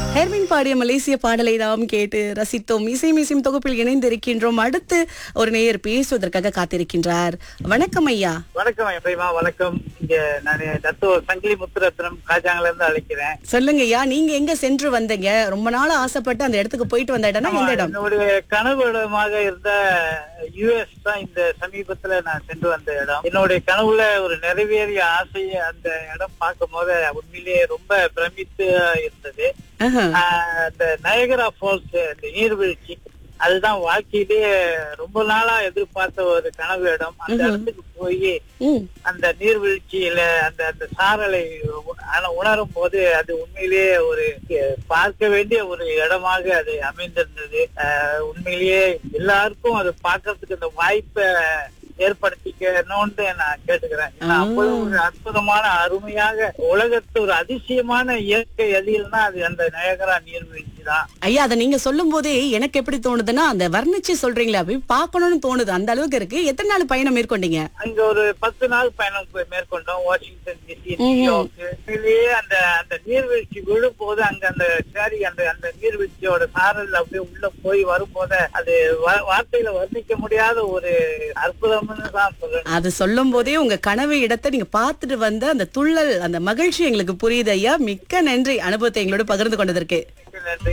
Irwin பாடிய மலேசிய பாடலை நாம் கேட்டு ரசித்தோம் இசை மிசையும் தொகுப்பில் இணைந்திருக்கின்றோம் அடுத்து ஒரு நேயர் பேசுவதற்காக காத்திருக்கின்றார் வணக்கம் ஐயா வணக்கம் எப்படிமா வணக்கம் இங்க நான் தத்துவ சங்கிலி முத்துரத்னம் காஜாங்கல இருந்து அழைக்கிறேன் சொல்லுங்க ஐயா நீங்க எங்க சென்று வந்தீங்க ரொம்ப நாள் ஆசைப்பட்டு அந்த இடத்துக்கு போயிட்டு வந்த இடம்னா எந்த இடம் என்னுடைய கனவு இடமாக இருந்த யுஎஸ் தான் இந்த சமீபத்துல நான் சென்று வந்த இடம் என்னுடைய கனவுல ஒரு நிறைவேறிய ஆசை அந்த இடம் பார்க்கும் போது உண்மையிலேயே ரொம்ப பிரமித்து இருந்தது ஆஹா. ஆஹ் அந்த நயகரா ஃபால்ஸ் அந்த நீர்வீழ்ச்சி அதுதான் வாழ்க்கையிலேயே ரொம்ப நாளா எதிர்பார்த்த ஒரு கனவு இடம் அந்த இடத்துக்கு போய் ம். அந்த நீர்வீழ்ச்சியில அந்த அந்த சாரலை உ- ஆனா உணரும் போது அது உண்மையிலேயே ஒரு அஹ், பார்க்க வேண்டிய ஒரு இடமாக அது அமைந்திருந்தது அஹ், உண்மையிலேயே எல்லாருக்கும் அது பார்க்கறதுக்கு அந்த வாய்ப்பை ஏற்படுத்திக்கணும்னு நான் கேட்டுக்கிறேன் ஏன்னா, அவ்வளவு ஒரு அற்புதமான அருமையாக உலகத்து ஒரு அதிசயமான இயற்கை எதில்னா அது அந்த நயகரா நீர்வீழ்ச்சி தான் ஐயா அதை நீங்க சொல்லும் போதே எனக்கு எப்படி தோணுதுன்னா அந்த வர்ணிச்சு சொல்றீங்களா போய் பார்க்கணும்னு தோணுது அந்த அளவுக்கு இருக்கு எத்தனை நாள் பயணம் மேற்கொண்டீங்க அங்க ஒரு பத்து நாள் பயணம் போய் மேற்கொண்டோம் வாஷிங்டன் டிசி நியூயார்க் இதுலயே அந்த அந்த நீர்வீழ்ச்சி விழும்போது அங்க அந்த சரி அந்த அந்த நீர்வீழ்ச்சியோட சாரல் அப்படியே உள்ள போய் வரும்போது அது வா- வார்த்தையில வர்ணிக்க முடியாத ஒரு அற்புதம்னு தான் சொல்லணும் அது சொல்லும் போதே உங்க கனவு இடத்தை நீங்க பார்த்துட்டு வந்த அந்த துள்ளல் அந்த மகிழ்ச்சி எங்களுக்கு புரியுது ஐயா மிக்க நன்றி அனுபவத்தை எங்களோட பகிர்ந்து கொண்டதற்கு நன்றி